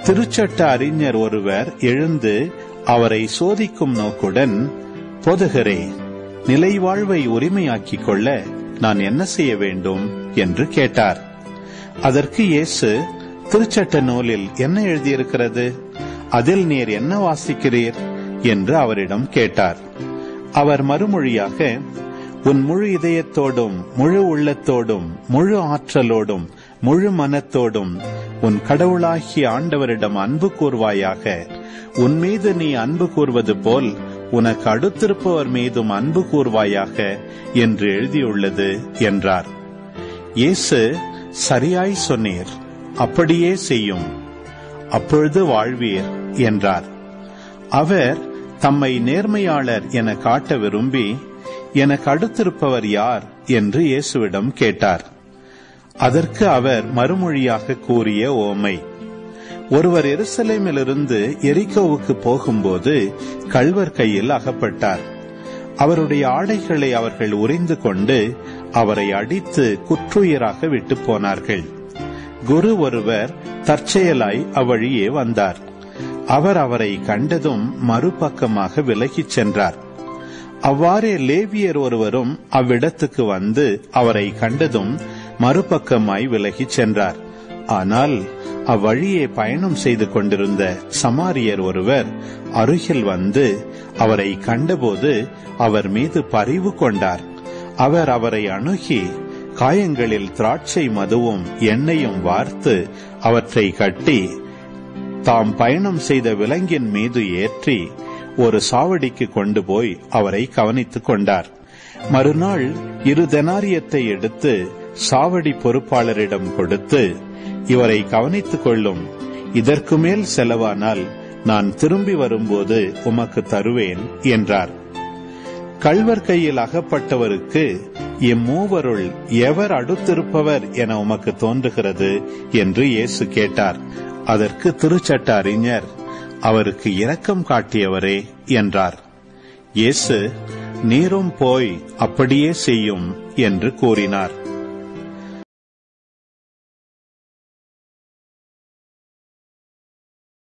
திருச்சட்ட அறிஞர் ஒருவர் எழுந்து அவரை சோதிக்கும் நோக்குடன் போதகரே நிலை வாழ்வை உரிமையாக்கிக் கொள்ள நான் என்ன செய்ய வேண்டும் என்று கேட்டார் அதற்கு இயேசு திருச்சட்ட நூலில் என்ன எழுதியிருக்கிறது அதில் நீர் என்ன வாசிக்கிறீர் என்று அவரிடம் கேட்டார் அவர் மறுமொழியாக உன் முழு இதயத்தோடும் முழு உள்ளத்தோடும் முழு ஆற்றலோடும் முழு மனத்தோடும் உன் கடவுளாகிய ஆண்டவரிடம் அன்பு கூர்வாயாக உன் மீது நீ அன்பு கூர்வது போல் உனக்கு அடுத்திருப்பவர் மீதும் அன்பு கூர்வாயாக என்று எழுதியுள்ளது என்றார் இயேசு சரியாய் சொன்னீர் அப்படியே செய்யும் அப்பொழுது வாழ்வீர் என்றார் அவர் தம்மை நேர்மையாளர் என காட்ட விரும்பி எனக்கு அடுத்திருப்பவர் யார் என்று இயேசுவிடம் கேட்டார் அதற்கு அவர் மறுமொழியாக கூறிய ஓமை ஒருவர் எருசலேமிலிருந்து எரிக்கோவுக்கு போகும்போது கள்வர் கையில் அகப்பட்டார் அவருடைய ஆடைகளை அவர்கள் உறிந்து கொண்டு அவரை அடித்து குற்றுயிராக விட்டு போனார்கள் குரு ஒருவர் தற்செயலாய் அவ்வழியே வந்தார் அவர் அவரை கண்டதும் மறுபக்கமாக விலகிச் சென்றார் அவ்வாறே லேவியர் ஒருவரும் அவ்விடத்துக்கு வந்து அவரை கண்டதும் மறுபக்கமாய் விலகிச் சென்றார் ஆனால் அவ்வழியே பயணம் செய்து கொண்டிருந்த சமாரியர் ஒருவர் அருகில் வந்து அவரை கண்டபோது அவர் மீது பரிவு கொண்டார் அவர் அவரை அணுகி காயங்களில் திராட்சை மதுவும் எண்ணெயும் வார்த்து அவற்றை கட்டி தாம் பயணம் செய்த விலங்கின் மீது ஏற்றி ஒரு சாவடிக்கு கொண்டு போய் அவரை கவனித்துக் கொண்டார் மறுநாள் இரு தெனாரியத்தை எடுத்து சாவடி பொறுப்பாளரிடம் கொடுத்து இவரை கவனித்துக் கொள்ளும் இதற்கு மேல் செலவானால் நான் திரும்பி வரும்போது உமக்கு தருவேன் என்றார் கள்வர் கையில் அகப்பட்டவருக்கு இம்மூவருள் எவர் அடுத்திருப்பவர் என உமக்கு தோன்றுகிறது என்று இயேசு கேட்டார் அதற்கு திருச்சட்ட அறிஞர் அவருக்கு இரக்கம் காட்டியவரே என்றார் இயேசு நீரும் போய் அப்படியே செய்யும் என்று கூறினார்